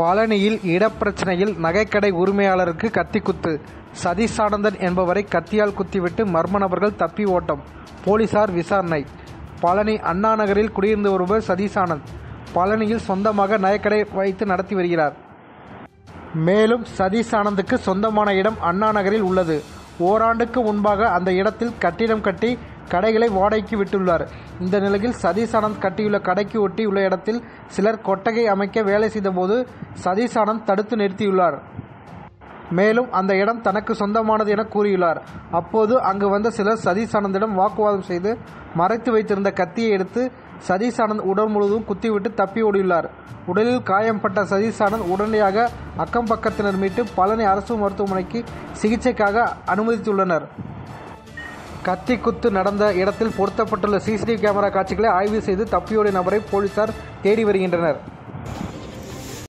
பழனியில் இடப்பிரச்சனையில் நகைக்கடை உரிமையாளருக்கு கத்திக்குத்து சதீஷ் ஆனந்தன் என்பவரை கத்தியால் குத்திவிட்டு மர்ம நபர்கள் தப்பி ஓட்டம் போலீசார் விசாரணை பழனி அண்ணா நகரில் குடியிருந்து வருபவர் சதீஷ் ஆனந்த் பழனியில் சொந்தமாக நகைக்கடை வைத்து நடத்தி வருகிறார் மேலும் சதீஷ் ஆனந்துக்கு சொந்தமான இடம் அண்ணா நகரில் உள்ளது ஓராண்டுக்கு முன்பாக அந்த இடத்தில் கட்டிடம் கட்டி கடைகளை வாடகைக்கு விட்டுள்ளார் இந்த நிலையில் சதீஷ் ஆனந்த் கட்டியுள்ள கடைக்கு ஒட்டி உள்ள இடத்தில் சிலர் கொட்டகை அமைக்க வேலை செய்தபோது சதீஷ் ஆனந்த் தடுத்து நிறுத்தியுள்ளார் மேலும் அந்த இடம் தனக்கு சொந்தமானது என கூறியுள்ளார் அப்போது அங்கு வந்த சிலர் சதீஷ் ஆனந்திடம் வாக்குவாதம் செய்து மறைத்து வைத்திருந்த கத்தியை எடுத்து சதீஷ் ஆனந்த் உடல் முழுவதும் குத்திவிட்டு தப்பி ஓடியுள்ளார் உடலில் காயம்பட்ட சதீஷ் ஆனந்த் உடனடியாக அக்கம் பக்கத்தினர் மீட்டு பழனி அரசு மருத்துவமனைக்கு சிகிச்சைக்காக அனுமதித்துள்ளனர் கத்தி குத்து நடந்த இடத்தில் பொருத்தப்பட்டுள்ள சிசிடிவி கேமரா காட்சிகளை ஆய்வு செய்து தப்பியோடிய நபரை போலீசார் தேடி வருகின்றனர்